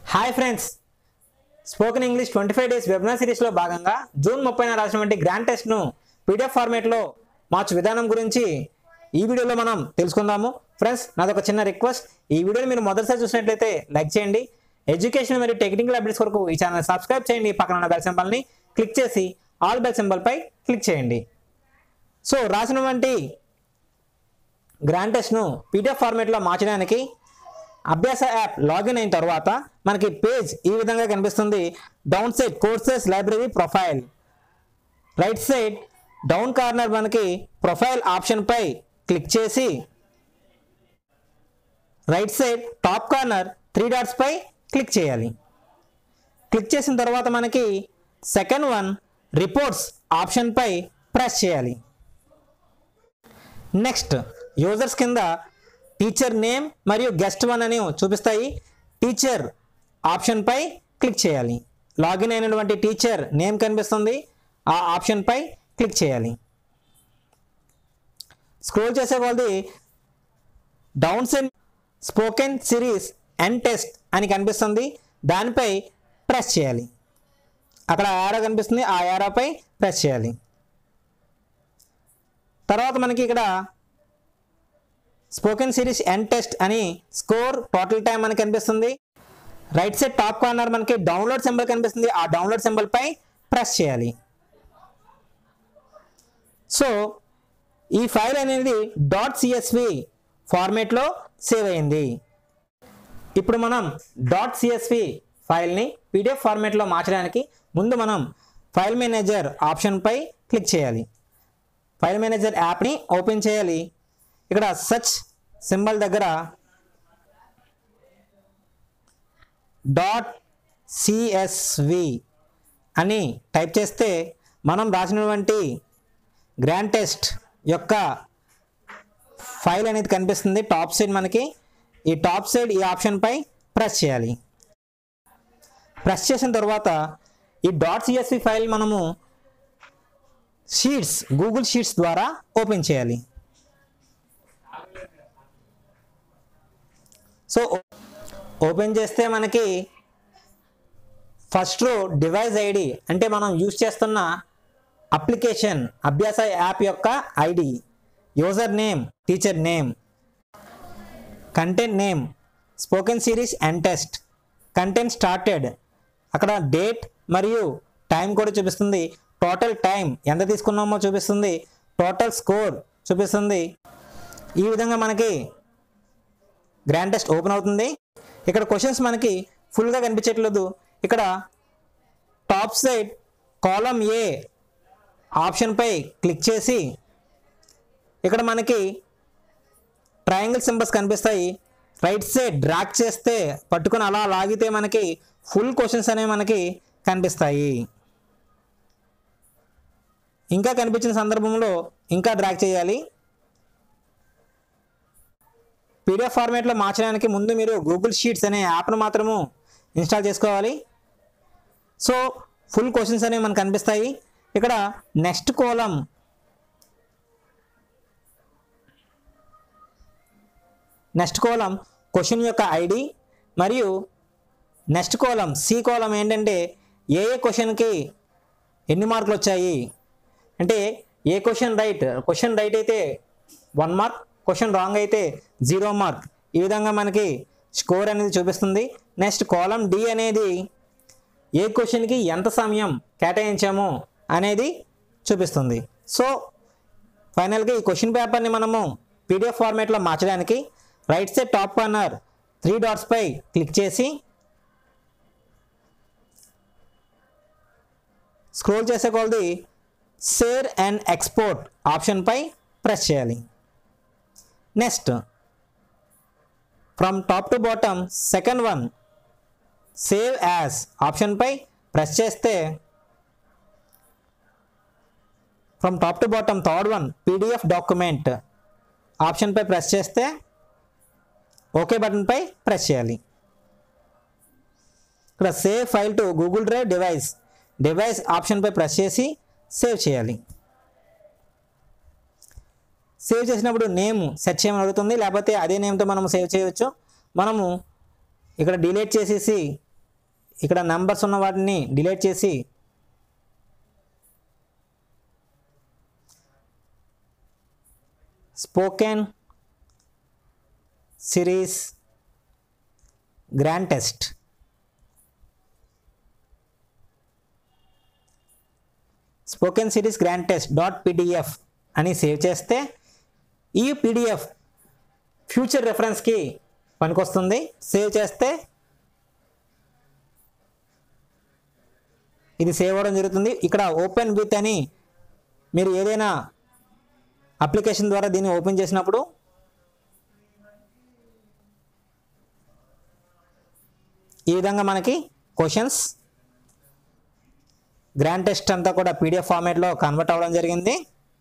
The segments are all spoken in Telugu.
hi friends spoken English twenty five days webinar సిరీస్లో భాగంగా జూన్ ముప్పైన రాసినటువంటి గ్రాండ్ టెస్ట్ను పీడిఎఫ్ ఫార్మేట్లో మార్చు విధానం గురించి ఈ వీడియోలో మనం తెలుసుకుందాము ఫ్రెండ్స్ నాదొక చిన్న రిక్వెస్ట్ ఈ వీడియోని మీరు మొదటిసారి చూసినట్లయితే లైక్ చేయండి ఎడ్యుకేషన్ మరియు టెక్నికల్ అప్డేట్స్ కొరకు ఈ ఛానల్ సబ్స్క్రైబ్ చేయండి పక్కన ఉన్న బెల్ సింబల్ని క్లిక్ చేసి ఆల్ బెల్ సింబల్పై క్లిక్ చేయండి సో రాసినటువంటి గ్రాండ్ టెస్ట్ను పీడిఎఫ్ ఫార్మేట్లో మార్చడానికి అభ్యాస యాప్ లాగిన్ అయిన తర్వాత మనకి పేజ్ ఈ విధంగా కనిపిస్తుంది down side courses library profile right side down corner మనకి ప్రొఫైల్ ఆప్షన్పై క్లిక్ చేసి right side top corner three డాట్స్పై క్లిక్ చేయాలి క్లిక్ చేసిన తర్వాత మనకి సెకండ్ వన్ రిపోర్ట్స్ ఆప్షన్పై ప్రెస్ చేయాలి నెక్స్ట్ యూజర్స్ కింద టీచర్ నేమ్ మరియు గెస్ట్ వన్ అని చూపిస్తాయి టీచర్ ఆప్షన్పై క్లిక్ చేయాలి లాగిన్ అయినటువంటి టీచర్ నేమ్ కనిపిస్తుంది ఆ ఆప్షన్పై క్లిక్ చేయాలి స్క్రోల్ చేసే వాళ్ళది డౌన్ సెన్ స్పోకెన్ సిరీస్ అండ్ టెస్ట్ అని కనిపిస్తుంది దానిపై ప్రెస్ చేయాలి అక్కడ యారో కనిపిస్తుంది ఆ యారోపై ప్రెస్ చేయాలి తర్వాత మనకి ఇక్కడ స్పోకెన్ సిరీస్ ఎండ్ టెస్ట్ అని స్కోర్ టోటల్ టైం అని కనిపిస్తుంది రైట్ సైడ్ టాప్ కార్నర్ మనకి డౌన్లోడ్ సింబల్ కనిపిస్తుంది ఆ డౌన్లోడ్ సింబల్పై ప్రెస్ చేయాలి సో ఈ ఫైల్ అనేది డాట్ సిఎస్వి ఫార్మేట్లో సేవ్ అయింది ఇప్పుడు మనం డాట్ సిఎస్వి ఫైల్ని పీడిఎఫ్ ఫార్మేట్లో మార్చడానికి ముందు మనం ఫైల్ మేనేజర్ ఆప్షన్పై క్లిక్ చేయాలి ఫైల్ మేనేజర్ యాప్ని ఓపెన్ చేయాలి ఇక్కడ సచ్ సింబల్ దగ్గర డాట్ సిఎస్వి అని టైప్ చేస్తే మనం రాసినటువంటి గ్రాండ్ టెస్ట్ యొక్క ఫైల్ అనేది కనిపిస్తుంది టాప్ సైడ్ మనకి ఈ టాప్ సైడ్ ఈ ఆప్షన్పై ప్రెస్ చేయాలి ప్రెస్ చేసిన తర్వాత ఈ డాట్ సిఎస్వి ఫైల్ మనము షీట్స్ గూగుల్ షీట్స్ ద్వారా ఓపెన్ చేయాలి సో ఓపెన్ చేస్తే మనకి ఫస్ట్ రో డివైస్ ఐడి అంటే మనం యూజ్ చేస్తున్న అప్లికేషన్ అభ్యాస యాప్ యొక్క ID user name teacher name content name spoken series and test content started అక్కడ డేట్ మరియు టైం కూడా చూపిస్తుంది టోటల్ టైం ఎంత తీసుకున్నామో చూపిస్తుంది టోటల్ స్కోర్ చూపిస్తుంది ఈ విధంగా మనకి గ్రాండ్ టెస్ట్ ఓపెన్ అవుతుంది ఇక్కడ క్వశ్చన్స్ మనకి ఫుల్గా కనిపించట్లేదు ఇక్కడ టాప్ సైడ్ కాలం ఏ ఆప్షన్పై క్లిక్ చేసి ఇక్కడ మనకి ట్రయాంగిల్ సింబల్స్ కనిపిస్తాయి రైట్ సైడ్ డ్రాక్ చేస్తే పట్టుకొని అలా లాగితే మనకి ఫుల్ క్వశ్చన్స్ అనేవి మనకి కనిపిస్తాయి ఇంకా కనిపించిన సందర్భంలో ఇంకా డ్రాక్ చేయాలి పీడిఎఫ్ ఫార్మేట్లో మార్చడానికి ముందు మీరు గూగుల్ షీట్స్ అనే యాప్ను మాత్రము ఇన్స్టాల్ చేసుకోవాలి సో ఫుల్ క్వశ్చన్స్ అనేవి మనకు కనిపిస్తాయి ఇక్కడ next column next column question యొక్క ఐడి మరియు నెక్స్ట్ కోలం సి కోలం ఏంటంటే ఏ ఏ క్వశ్చన్కి ఎన్ని మార్కులు వచ్చాయి అంటే ఏ క్వశ్చన్ రైట్ క్వశ్చన్ రైట్ అయితే వన్ మార్క్ క్వశ్చన్ రాంగ్ అయితే జీరో మార్క్ ఈ విధంగా మనకి స్కోర్ అనేది చూపిస్తుంది నెక్స్ట్ కాలం డి అనేది ఏ క్వశ్చన్కి ఎంత సమయం కేటాయించాము అనేది చూపిస్తుంది సో ఫైనల్గా ఈ క్వశ్చన్ పేపర్ని మనము పీడిఎఫ్ ఫార్మేట్లో మార్చడానికి right side top corner three డాట్స్పై క్లిక్ చేసి స్క్రోల్ చేసే కొలది షేర్ అండ్ ఎక్స్పోర్ట్ ఆప్షన్పై ప్రెస్ చేయాలి next from top to bottom second one save as ఆప్షన్పై ప్రెస్ చేస్తే from top to bottom third one PDF document ఆప్షన్పై ప్రెస్ చేస్తే ఓకే బటన్పై ప్రెస్ చేయాలి ఇక్కడ save file to Google Drive device device ఆప్షన్పై ప్రెస్ చేసి సేవ్ చేయాలి సేవ్ చేసినప్పుడు నేమ్ సెట్ చేయమని అడుగుతుంది లేకపోతే అదే నేమ్తో మనం సేవ్ చేయవచ్చు మనము ఇక్కడ డిలీట్ చేసేసి ఇక్కడ నెంబర్స్ ఉన్న వాటిని డిలీట్ చేసి spoken series grand test spoken series grand test dot PDF అని సేవ్ చేస్తే ఈ పీడిఎఫ్ ఫ్యూచర్ రెఫరెన్స్కి పనికొస్తుంది సేవ్ చేస్తే ఇది సేవ్ అవ్వడం జరుగుతుంది ఇక్కడ ఓపెన్ విత్ అని మీరు ఏదైనా అప్లికేషన్ ద్వారా దీన్ని ఓపెన్ చేసినప్పుడు ఈ విధంగా మనకి క్వశ్చన్స్ గ్రాండ్ టెస్ట్ అంతా కూడా పీడిఎఫ్ ఫార్మేట్లో కన్వర్ట్ అవ్వడం జరిగింది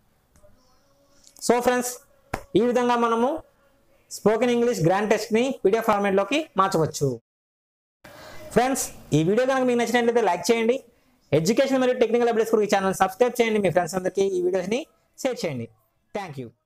సో ఫ్రెండ్స్ ఈ విధంగా మనము స్పోకెన్ ఇంగ్లీష్ గ్రాండ్ టెస్ట్ని పీడిఎఫ్ ఫార్మేట్లోకి మార్చవచ్చు ఫ్రెండ్స్ ఈ వీడియో కనుక మీకు నచ్చినట్లయితే లైక్ చేయండి ఎడ్యుకేషన్ మరియు టెక్నికల్ అప్డేట్స్ కొరకు ఈ ఛానల్ సబ్స్క్రైబ్ చేయండి మీ ఫ్రెండ్స్ అందరికీ ఈ వీడియోస్ని షేర్ చేయండి థ్యాంక్ యూ